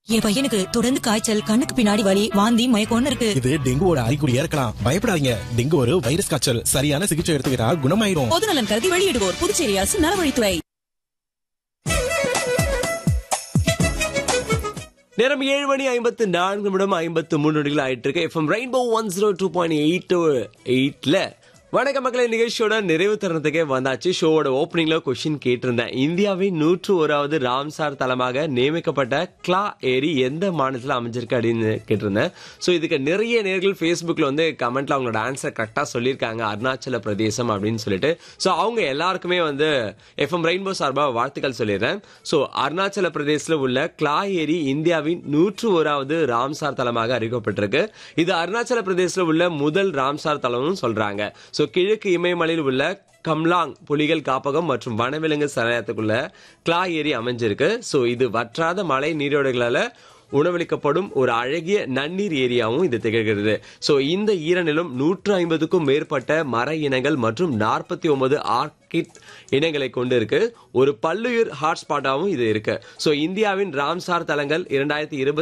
என் பையனுக்கு தொடர்ந்து காய்ச்சல் கண்ணுக்கு பின்னாடி வலி வாந்தி மயக்கம்னு இருக்கு இது டெங்குவோட அறிகுறியா இருக்கலாம் பயப்படாதீங்க டெங்கு ஒரு வைரஸ் காய்ச்சல் சரியான சிகிச்சை எடுத்துக்கிட்டா குணமாயிரும் பொதுநலன் கருதி வெளியிடுவோர் புதுச்சேரி அரசு நலவழித்துறை நேரம் ஏழு மணி ஐம்பத்து நான்கு நிமிடம் ஐம்பத்து மூணு நொடிகள் ஆயிட்டு இருக்கு FM rainbow one zero two point eight எயிட்ல வணக்க மக்களை நிகழ்ச்சியோட நிறைவு தருணத்துக்கே வந்தாச்சு ஷோவோட ஓப்பனிங்ல கொஸ்டின் கேட்டிருந்தேன் இந்தியாவின் நூற்று ஓராவது ராம்சார் தலமாக நியமிக்கப்பட்ட கிளா ஏரி எந்த மாநிலத்தில் அமைஞ்சிருக்கு அப்படின்னு கேட்டிருந்தேன் ஸோ இதுக்கு நிறைய நேர்கள் ஃபேஸ்புக்கில் வந்து கமெண்ட்ல அவங்களோட ஆன்சர் கரெக்டாக சொல்லியிருக்காங்க அருணாச்சல பிரதேசம் அப்படின்னு சொல்லிட்டு ஸோ அவங்க எல்லாருக்குமே வந்து எஃப்எம் ரெயின்போ சார்பாக வாழ்த்துக்கள் சொல்லிடுறேன் ஸோ அருணாச்சல பிரதேசத்தில் உள்ள கிளா ஏரி இந்தியாவின் நூற்று ஓராவது ராம்சார் தலமாக அறிவிக்கப்பட்டிருக்கு இது அருணாச்சல பிரதேசத்தில் உள்ள முதல் ராம்சார் தலம்னு சொல்றாங்க ஸோ கிழக்கு இமயமலையில் உள்ள கம்லாங் புலிகள் காப்பகம் மற்றும் வனவிலங்கு சரணாலயத்துக்குள்ள கிளா ஏரி அமைஞ்சிருக்கு ஸோ இது வற்றாத மழை நீரோடைகளால உணவளிக்கப்படும் ஒரு அழகிய நன்னீர் ஏரியாவும் இது திகழ்கிறது ஸோ இந்த ஈரநிலம் நூற்று ஐம்பதுக்கும் மேற்பட்ட மர இனங்கள் மற்றும் நாற்பத்தி ஒன்பது ஆர்கிட் இனங்களை கொண்டு இருக்கு ஒரு பல்லுயிர் ஹாட்ஸ்பாட்டாகவும் இது இருக்கு ஸோ இந்தியாவின் ராம்சார் தலங்கள் இரண்டாயிரத்தி இருபத்தி